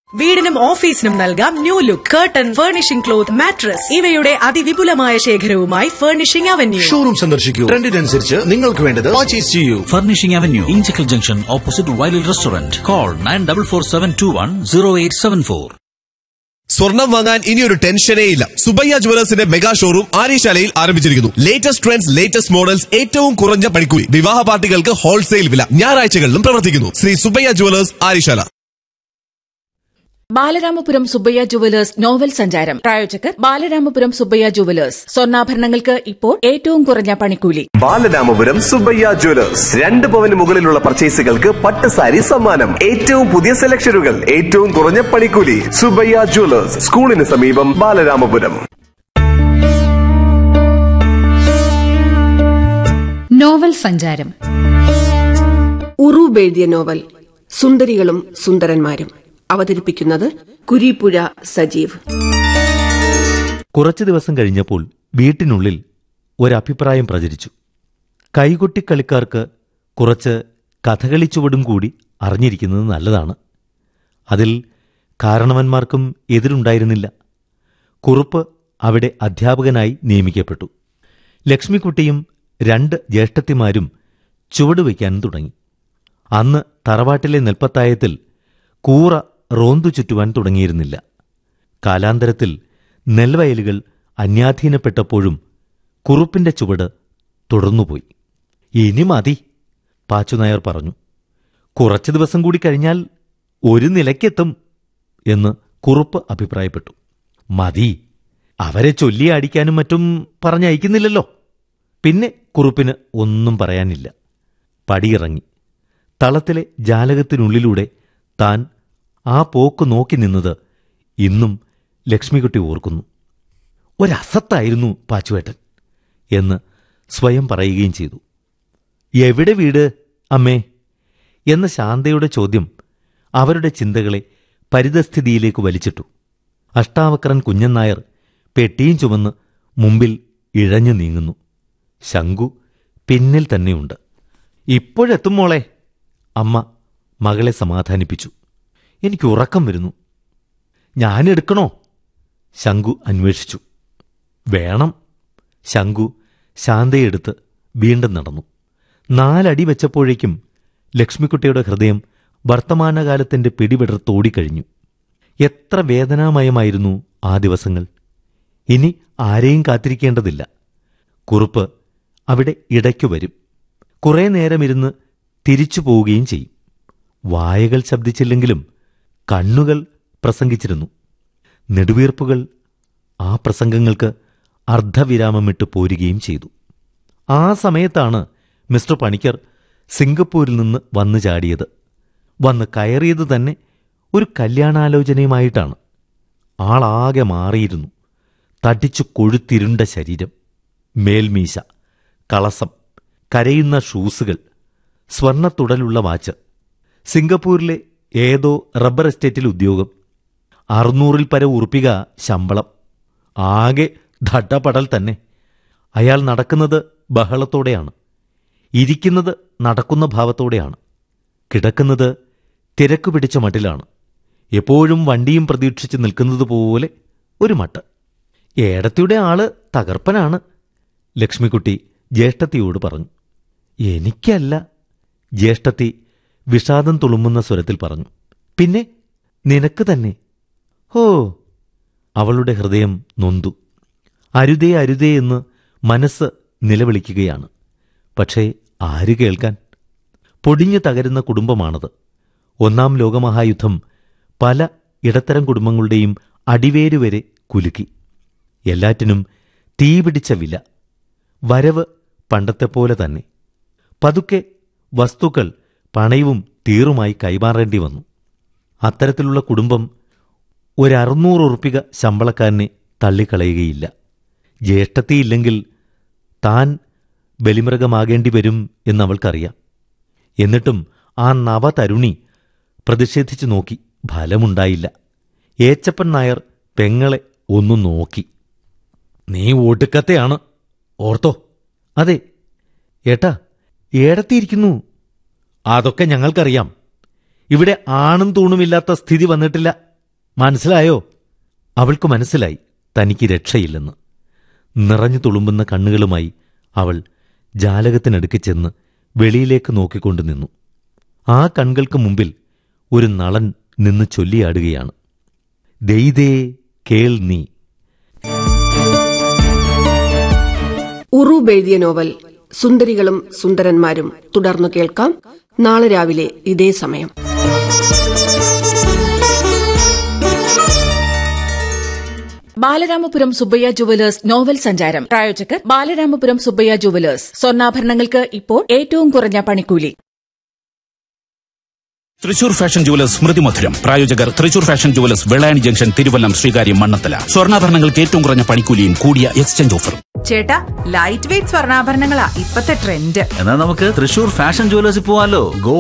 വീടിനും ഓഫീസിനും നൽകാം new look curtain furnishing cloth mattress ഇവയുടെ അതിവിപുലമായ ശേഖരവുമായി ഫർണിഷിംഗ് അവന്യൂ ഷോറൂം സന്ദർശിക്കൂ ട്രെൻഡിനനുസരിച്ച് നിങ്ങൾക്ക് വേണ്ടത് പർച്ചേസ് ചെയ്യൂ Furnishing Avenue, Inchicle Junction, opposite Wiley Restaurant. Call 9447210874. സ്വർണം വാങ്ങാൻ ഇനിയൊരു ടെൻഷനേ ഇല്ല സുബയ്യ ജുവലേഴ്സിന്റെ മെഗാ ഷോറൂം ആര്യശാലയിൽ ആരംഭിച്ചിരിക്കുന്നു ലേറ്റസ്റ്റ് ട്രെൻഡ്സ് ലേറ്റസ്റ്റ് മോഡൽസ് ഏറ്റവും കുറഞ്ഞ പണിക്കൂലി വിവാഹ പാർട്ടികൾക്ക് ഹോൾസെയിൽ വില ഞായറാഴ്ചകളിലും പ്രവർത്തിക്കുന്നു Sri Subbaiah jewellers Aryasala Balaramapuram Subbaiah jewellers novel സഞ്ചാരം പ്രായോജകർ ബാലരാമപുരം സുബ്ബയ്യ ജുവലേഴ്സ് സ്വർണ്ണാഭരണങ്ങൾക്ക് ഇപ്പോൾ ഏറ്റവും കുറഞ്ഞ പണിക്കൂലി ബാലരാമപുരം സുബയ്യ ജ്വല്ലേഴ്സ് രണ്ട് പവന് മുകളിലുള്ള പർച്ചേസുകൾക്ക് പട്ട് സാരി സമ്മാനം ഏറ്റവും പുതിയ സെലക്ഷനുകൾ ഏറ്റവും കുറഞ്ഞ പണിക്കൂലി സുബയ്യ ജ്വല്ലേഴ്സ് സ്കൂളിന് സമീപം ബാലരാമപുരം നോവൽ സഞ്ചാരം ഉറൂബ് എഴുതിയ നോവൽ സുന്ദരികളും സുന്ദരന്മാരും അവതരിപ്പിക്കുന്നത് കുരീപ്പുഴ സജീവ് കുറച്ചു ദിവസം കഴിഞ്ഞപ്പോൾ വീട്ടിനുള്ളിൽ ഒരഭിപ്രായം പ്രചരിച്ചു കൈകൊട്ടിക്കളിക്കാർക്ക് കുറച്ച് കഥകളി ചുവടും കൂടി അറിഞ്ഞിരിക്കുന്നത് നല്ലതാണ് അതിൽ കാരണവന്മാർക്കും എതിരുണ്ടായിരുന്നില്ല കുറുപ്പ് അവിടെ അധ്യാപകനായി നിയമിക്കപ്പെട്ടു ലക്ഷ്മിക്കുട്ടിയും രണ്ട് ജ്യേഷ്ഠത്തിമാരും ചുവട് വയ്ക്കാൻ തുടങ്ങി അന്ന് തറവാട്ടിലെ നെൽപ്പത്തായത്തിൽ കൂറ റോന്തു ചുറ്റുവാൻ തുടങ്ങിയിരുന്നില്ല കാലാന്തരത്തിൽ നെൽവയലുകൾ അന്യാധീനപ്പെട്ടപ്പോഴും കുറുപ്പിന്റെ ചുവട് തുടർന്നുപോയി ഇനി മതി പാച്ചുനായർ പറഞ്ഞു കുറച്ചു ദിവസം കൂടി കഴിഞ്ഞാൽ ഒരു നിലയ്ക്കെത്തും എന്ന് കുറുപ്പ് അഭിപ്രായപ്പെട്ടു മതി അവരെ ചൊല്ലി അടിക്കാനും മറ്റും പറഞ്ഞയക്കുന്നില്ലല്ലോ പിന്നെ കുറുപ്പിന് ഒന്നും പറയാനില്ല പടിയിറങ്ങി തളത്തിലെ ജാലകത്തിനുള്ളിലൂടെ താൻ ആ പോക്ക് നോക്കി നിന്നത് ഇന്നും ലക്ഷ്മിക്കുട്ടി ഓർക്കുന്നു ഒരസത്തായിരുന്നു പാച്ചുവേട്ടൻ എന്ന് സ്വയം പറയുകയും ചെയ്തു എവിടെ വീട് അമ്മേ എന്ന ശാന്തയുടെ ചോദ്യം അവരുടെ ചിന്തകളെ പരിതസ്ഥിതിയിലേക്ക് വലിച്ചിട്ടു അഷ്ടാവക്രൻ കുഞ്ഞൻ നായർ പെട്ടിയും ചുമന്ന് മുമ്പിൽ ഇഴഞ്ഞു നീങ്ങുന്നു ശങ്കു പിന്നിൽ തന്നെയുണ്ട് ഇപ്പോഴെത്തും മോളെ അമ്മ മകളെ സമാധാനിപ്പിച്ചു എനിക്ക് ഉറക്കം വരുന്നു ഞാനെടുക്കണോ ശങ്കു അന്വേഷിച്ചു വേണം ശങ്കു ശാന്തയെടുത്ത് വീണ്ടും നടന്നു നാലടി വെച്ചപ്പോഴേക്കും ലക്ഷ്മിക്കുട്ടിയുടെ ഹൃദയം വർത്തമാനകാലത്തിന്റെ പിടിപെടർത്തോടിക്കഴിഞ്ഞു എത്ര വേദനാമയമായിരുന്നു ആ ദിവസങ്ങൾ ഇനി ആരെയും കാത്തിരിക്കേണ്ടതില്ല കുറുപ്പ് അവിടെ ഇടയ്ക്കു വരും കുറേ നേരമിരുന്ന് തിരിച്ചു പോവുകയും ചെയ്യും വായകൾ ശബ്ദിച്ചില്ലെങ്കിലും കണ്ണുകൾ പ്രസംഗിച്ചിരുന്നു നെടുവീർപ്പുകൾ ആ പ്രസംഗങ്ങൾക്ക് അർദ്ധവിരാമമിട്ട് പോരുകയും ചെയ്തു ആ സമയത്താണ് മിസ്റ്റർ പണിക്കർ സിംഗപ്പൂരിൽ നിന്ന് വന്നു ചാടിയത് വന്ന് കയറിയത് തന്നെ ഒരു കല്യാണാലോചനയുമായിട്ടാണ് ആളാകെ മാറിയിരുന്നു തടിച്ചു കൊഴുത്തിരുണ്ട ശരീരം മേൽമീശ കളസം കരയുന്ന ഷൂസുകൾ സ്വർണത്തുടലുള്ള വാച്ച് സിംഗപ്പൂരിലെ ഏതോ റബ്ബർ എസ്റ്റേറ്റിൽ ഉദ്യോഗം അറുന്നൂറിൽ പര ഉറുപ്പിക ശമ്പളം ആകെ ധട്ടപടൽ തന്നെ അയാൾ നടക്കുന്നത് ബഹളത്തോടെയാണ് ഇരിക്കുന്നത് നടക്കുന്ന ഭാവത്തോടെയാണ് കിടക്കുന്നത് തിരക്ക് പിടിച്ച മട്ടിലാണ് എപ്പോഴും വണ്ടിയും പ്രതീക്ഷിച്ച് നിൽക്കുന്നത് പോലെ ഒരു മട്ട് ഏടത്തിയുടെ ആള് തകർപ്പനാണ് ലക്ഷ്മിക്കുട്ടി ജ്യേഷ്ഠത്തിയോട് പറഞ്ഞു എനിക്കല്ല ജ്യേഷ്ഠത്തി വിഷാദം തുളുമ്പുന്ന സ്വരത്തിൽ പറഞ്ഞു പിന്നെ നിനക്ക് തന്നെ ഹോ അവളുടെ ഹൃദയം നൊന്തു അരുതേ അരുതേ എന്ന് മനസ്സ് നിലവിളിക്കുകയാണ് പക്ഷേ ആര് കേൾക്കാൻ പൊടിഞ്ഞു തകരുന്ന കുടുംബമാണത് ഒന്നാം ലോകമഹായുദ്ധം പല ഇടത്തരം കുടുംബങ്ങളുടെയും അടിവേര് വരെ കുലുക്കി എല്ലാറ്റിനും തീപിടിച്ച വില വരവ് പണ്ടത്തെപ്പോലെ തന്നെ പതുക്കെ വസ്തുക്കൾ പണയവും തീറുമായി കൈമാറേണ്ടി വന്നു അത്തരത്തിലുള്ള കുടുംബം ഒരറുന്നൂറ് ഉറുപ്പിക ശമ്പളക്കാരനെ തള്ളിക്കളയുകയില്ല ജ്യേഷ്ഠത്തിയില്ലെങ്കിൽ താൻ ബലിമൃഗമാകേണ്ടി വരും എന്നവൾക്കറിയാം എന്നിട്ടും ആ നവതരുണി പ്രതിഷേധിച്ചു നോക്കി ഫലമുണ്ടായില്ല ഏച്ചപ്പൻ നായർ പെങ്ങളെ ഒന്നു നോക്കി നീ ഒടുക്കത്തെയാണ് ഓർത്തോ അതെ ഏട്ടാ ഏടത്തിയിരിക്കുന്നു അതൊക്കെ ഞങ്ങൾക്കറിയാം ഇവിടെ ആണും തൂണുമില്ലാത്ത സ്ഥിതി വന്നിട്ടില്ല മനസ്സിലായോ അവൾക്ക് മനസ്സിലായി തനിക്ക് രക്ഷയില്ലെന്ന് നിറഞ്ഞു തുളുമ്പുന്ന കണ്ണുകളുമായി അവൾ ജാലകത്തിനടുക്ക് ചെന്ന് വെളിയിലേക്ക് നോക്കിക്കൊണ്ടു നിന്നു ആ കൺകൾക്ക് മുമ്പിൽ ഒരു നളൻ നിന്ന് ചൊല്ലിയാടുകയാണ് ദെയ്തേ കേൾ നീ ഉറൂബ് എഴുതിയ നോവൽ സുന്ദരികളും സുന്ദരന്മാരും തുടർന്നു കേൾക്കാം നാളെ രാവിലെ ഇതേ സമയം ബാലരാമപുരം സുബ്ബയ്യ ജുവലേഴ്സ് നോവൽ സഞ്ചാരം പ്രായോജകർ ബാലരാമപുരം സുബ്ബയ്യ ജുവലേഴ്സ് സ്വർണ്ണാഭരണങ്ങൾക്ക് ഇപ്പോൾ ഏറ്റവും കുറഞ്ഞ പണിക്കൂലി തൃശൂർ ഫാഷൻ ജുവലേഴ്സ് സ്മൃതി മധുരം പ്രായോജകർ Thrissur fashion jewellers Vellayani junction Thiruvallam Sreekaryam Mannanthala സ്വർണ്ണാഭരണങ്ങൾക്ക് ഏറ്റവും കുറഞ്ഞ പണിക്കൂലിയും കൂടിയ എക്സ്ചേഞ്ച് ഓഫറും ചേട്ടാ ലൈറ്റ് വെയിറ്റ് സ്വർണ്ണാഭരണങ്ങളാ ഇപ്പത്തെ ട്രെൻഡ് എന്നാൽ നമുക്ക് തൃശൂർ ഫാഷൻ ജുവലേഴ്സിൽ പോവാലോ ഗോ